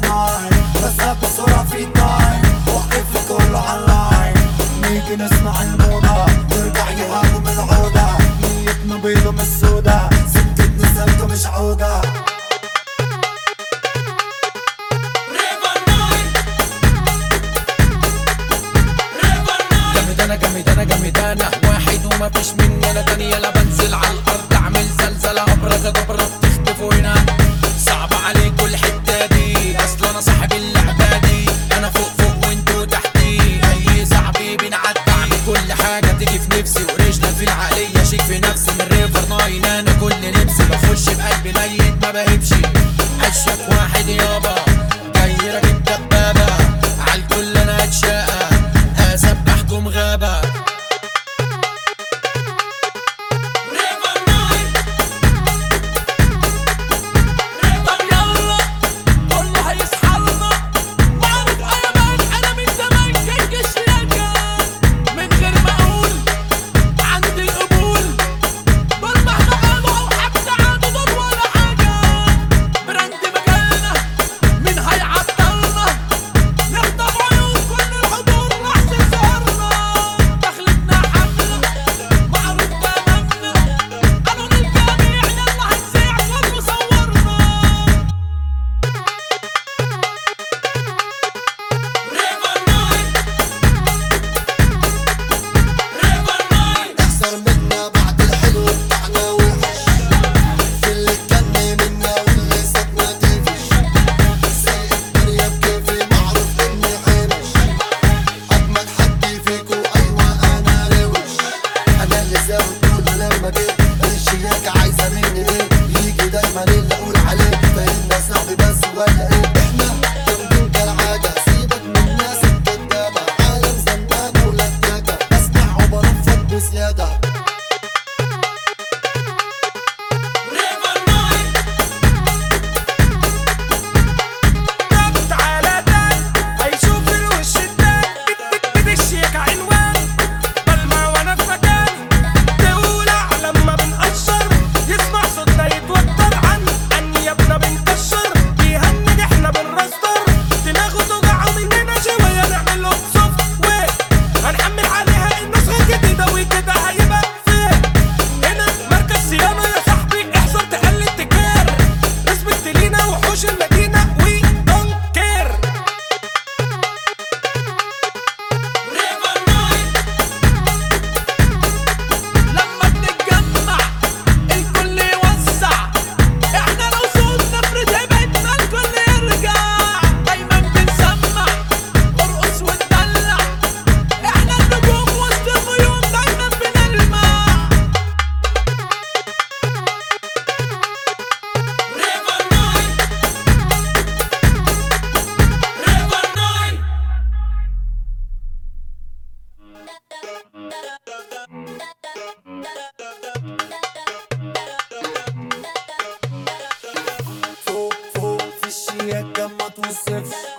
ناين بس بسرعة في تايم وقف كله عاللاين نيجي نسمع الموضة ترجع يهاجم العودة نيتنا بيضة مش سودا سكتنا سلكة مش عودة جامد انا جامد انا جامد انا واحد وما فيش مني انا تاني يلا بنزل على الارض اعمل زلزلة ابركادبرة بتختفوا هنا صعب عليكوا الحتة دي اصل انا صاحب اللعبة دي انا فوق فوق وانتوا تحتي اي صاحبي بنعدي اعمل كل حاجة تيجي في نفسي ورجلة في العقلية شيك في نفسي من ريفر ناين انا كل نفسي بخش بقلبي ميت ما بهبش اشك واحد يابا جاي راكب دبابة عالكل انا اتشقى اسبحكم غابة طب يلا كله هيصحى لنا معروف ايمان انا من زمان كيك الشياكة من غير ما اقول عندي القبول دول مهما قالوا او حتى عادوا دول ولا حاجة براند مجالنا مين هيعطلنا نخطف عيون كل الحضور نحسن سهرنا دخلتنا حملة معروف تمامنا قانون الجميع يلا هنسيع كله صورنا احذر منا بعد الحلو بتاعنا وحش في اللي اتجنى منا واللي سابنا تفش سايق الدنيا بكيفي معروف اني حمش اجمد حد فيكو ايوه انا روش انا اللي زاوي كله لما جيت الشياكة عايزة مني ايه يجي دايما اللي اقول عليه فاهمنا صاحبي بس ولا ايه احنا جامدين كالعادة سيبك من الناس الكدابة عالم زنانة ولدادة بسمع وبرفض بزيادة تعالى تاني هيشوف الوش التاني بدشيك عنوان بلمع وانا في مكاني تولع لما بنقشر يسمع صوتنا يتوتر عن انيابنا بنكشر بيهنج احنا بنرستر دماغه توجعه مننا شويه نعمل له سوفت وير هنحمل عليها النسخه الجديده وكده هيبقى فين هنا مركز صيانه يا صاحبي احذر تقلد تكار رسمت لينا وحوش المدينه وي دونت كير لما بنتجمع الكل يوسع احنا لو صوتنا نفرد هيبتنا الكل يرجع دايما بنسمع ارقص وندلع احنا النجوم وسط الغيوم دايما بنلمع فوق فوق في الشياكة ما توصفش